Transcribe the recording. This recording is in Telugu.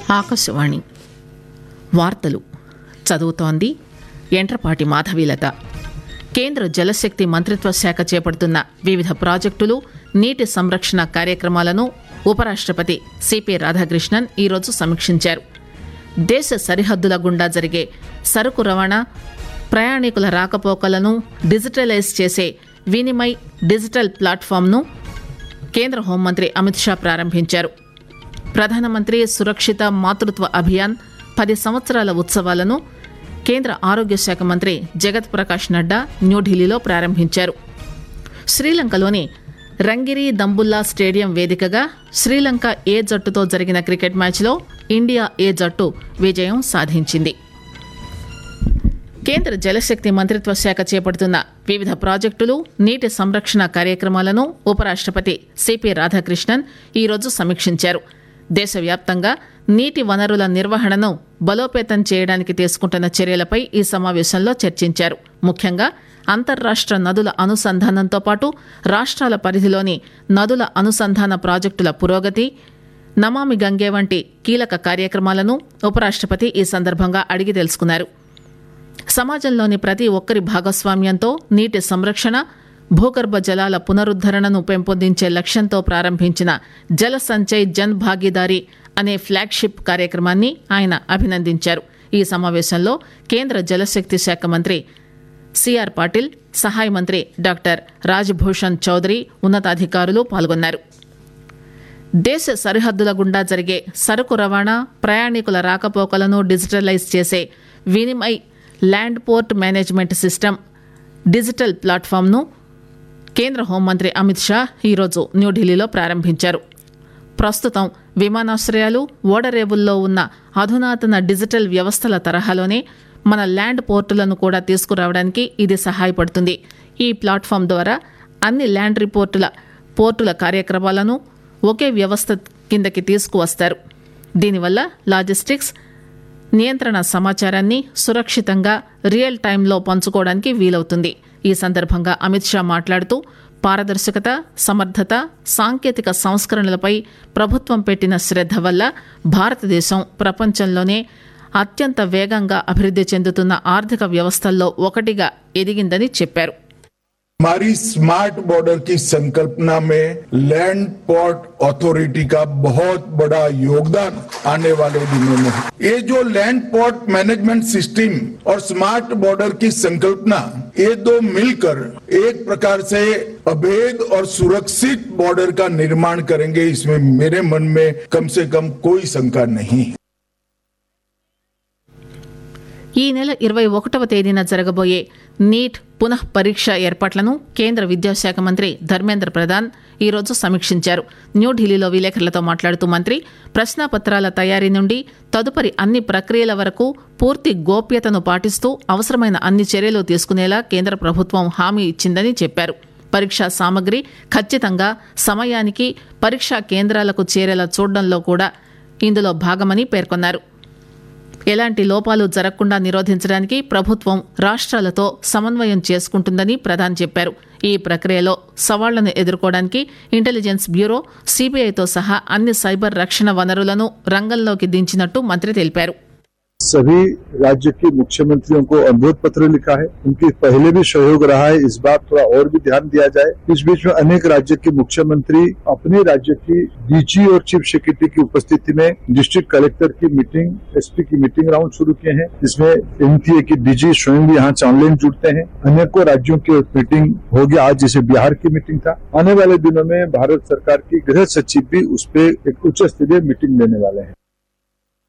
ఆకాశవాణి వార్తలు చదువుతోంది ఎంట్రపాటి మాధవీలత కేంద్ర జలశక్తి మంత్రిత్వ శాఖ చేపడుతున్న వివిధ ప్రాజెక్టులు నీటి సంరక్షణ కార్యక్రమాలను ఉపరాష్టపతి సిపి రాధాకృష్ణన్ ఈరోజు సమీక్షించారు దేశ సరిహద్దుల గుండా జరిగే సరుకు రవాణా ప్రయాణికుల రాకపోకలను డిజిటలైజ్ చేసే వినిమయ్ డిజిటల్ ప్లాట్ఫామ్ను కేంద్ర హోంమంత్రి అమిత్ షా ప్రారంభించారు ప్రధానమంత్రి సురక్షిత మాతృత్వ అభియాన్ పది సంవత్సరాల ఉత్సవాలను కేంద్ర ఆరోగ్య శాఖ మంత్రి జగత్ ప్రకాష్ నడ్డా న్యూఢిల్లీలో ప్రారంభించారు శ్రీలంకలోని రంగిరి దంబుల్లా స్టేడియం వేదికగా శ్రీలంక ఏ జట్టుతో జరిగిన క్రికెట్ మ్యాచ్లో ఇండియా ఏ జట్టు విజయం సాధించింది కేంద్ర జలశక్తి మంత్రిత్వ శాఖ చేపడుతున్న వివిధ ప్రాజెక్టులు నీటి సంరక్షణ కార్యక్రమాలను ఉపరాష్టపతి సిపి రాధాకృష్ణన్ ఈరోజు సమీక్షించారు దేశవ్యాప్తంగా నీటి వనరుల నిర్వహణను బలోపేతం చేయడానికి తీసుకుంటున్న చర్యలపై ఈ సమావేశంలో చర్చించారు ముఖ్యంగా అంతర్రాష్ట్ర నదుల అనుసంధానంతో పాటు రాష్ట్రాల పరిధిలోని నదుల అనుసంధాన ప్రాజెక్టుల పురోగతి నమామి గంగే వంటి కీలక కార్యక్రమాలను ఉపరాష్టపతి ఈ సందర్భంగా అడిగి తెలుసుకున్నారు సమాజంలోని ప్రతి ఒక్కరి భాగస్వామ్యంతో నీటి సంరక్షణ భూగర్భ జలాల పునరుద్దరణను పెంపొందించే లక్ష్యంతో ప్రారంభించిన జల సంచయ్ జన్ భాగీదారీ అనే ఫ్లాగ్షిప్ కార్యక్రమాన్ని ఆయన అభినందించారు ఈ సమావేశంలో కేంద్ర జలశక్తి శాఖ మంత్రి సిఆర్ పాటిల్ సహాయ మంత్రి డాక్టర్ రాజ్భూషణ్ చౌదరి ఉన్నతాధికారులు పాల్గొన్నారు దేశ సరిహద్దుల గుండా జరిగే సరుకు రవాణా ప్రయాణికుల రాకపోకలను డిజిటలైజ్ చేసే Vinimay land port management system digital ప్లాట్ఫామ్ను కేంద్ర హోంమంత్రి అమిత్ షా ఈరోజు న్యూఢిల్లీలో ప్రారంభించారు ప్రస్తుతం విమానాశ్రయాలు ఓడరేవుల్లో ఉన్న అధునాతన డిజిటల్ వ్యవస్థల తరహాలోనే మన ల్యాండ్ పోర్టులను కూడా తీసుకురావడానికి ఇది సహాయపడుతుంది ఈ ప్లాట్ఫామ్ ద్వారా అన్ని ల్యాండ్ రిపోర్టుల పోర్టుల కార్యక్రమాలను ఒకే వ్యవస్థ కిందకి తీసుకువస్తారు దీనివల్ల లాజిస్టిక్స్ నియంత్రణ సమాచారాన్ని సురక్షితంగా రియల్ టైంలో పంచుకోవడానికి వీలవుతుంది ఈ సందర్భంగా అమిత్ షా మాట్లాడుతూ పారదర్శకత సమర్థత సాంకేతిక సంస్కరణలపై ప్రభుత్వం పెట్టిన శ్రద్ధ వల్ల భారతదేశం ప్రపంచంలోనే అత్యంత వేగంగా అభివృద్ధి చెందుతున్న ఆర్థిక వ్యవస్థల్లో ఒకటిగా ఎదిగిందని చెప్పారు हमारी स्मार्ट बॉर्डर की संकल्पना में लैंड पोर्ट अथॉरिटी का बहुत बड़ा योगदान आने वाले दिनों में है। ये जो लैंड पोर्ट मैनेजमेंट सिस्टम और स्मार्ट बॉर्डर की संकल्पना ये दो मिलकर एक प्रकार से अभेद और सुरक्षित बॉर्डर का निर्माण करेंगे इसमें मेरे मन में कम से कम कोई शंका नहीं है ఈ నెల ఇరవై ఒకటవ తేదీన జరగబోయే నీట్ పునః పరీక్ష ఏర్పాట్లను కేంద్ర విద్యాశాఖ మంత్రి ధర్మేంద్ర ప్రధాన్ ఈరోజు సమీక్షించారు న్యూఢిల్లీలో విలేకరులతో మాట్లాడుతూ మంత్రి ప్రశ్నాపత్రాల తయారీ నుండి తదుపరి అన్ని ప్రక్రియల వరకు పూర్తి గోప్యతను పాటిస్తూ అవసరమైన అన్ని చర్యలు తీసుకునేలా కేంద్ర ప్రభుత్వం హామీ ఇచ్చిందని చెప్పారు పరీక్షా సామగ్రి ఖచ్చితంగా సమయానికి పరీక్షా కేంద్రాలకు చేరేలా చూడడంలో కూడా ఇందులో భాగమని పేర్కొన్నారు ఎలాంటి లోపాలు జరగకుండా నిరోధించడానికి ప్రభుత్వం రాష్ట్రాలతో సమన్వయం చేసుకుంటుందని ప్రధాన్ చెప్పారు ఈ ప్రక్రియలో సవాళ్లను ఎదుర్కోవడానికి ఇంటెలిజెన్స్ బ్యూరో సిబిఐతో సహా అన్ని సైబర్ రక్షణ వనరులను రంగంలోకి దించినట్టు మంత్రి తెలిపారు सभी राज्य के मुख्यमंत्रियों को अनुरोध पत्र लिखा है उनके पहले भी सहयोग रहा है इस बार थोड़ा और भी ध्यान दिया जाए इस बीच में अनेक राज्य के मुख्यमंत्री अपने राज्य की डीजी और चीफ सेक्रेटरी की उपस्थिति में डिस्ट्रिक्ट कलेक्टर की मीटिंग एसपी की मीटिंग राउंड शुरू किए हैं जिसमें एनटीए की डीजी स्वयं भी यहाँ ऑनलाइन जुड़ते हैं अनेकों राज्यों की मीटिंग होगी आज जैसे बिहार की मीटिंग था आने वाले दिनों में भारत सरकार की गृह सचिव भी उस पर एक उच्च स्तरीय मीटिंग लेने वाले हैं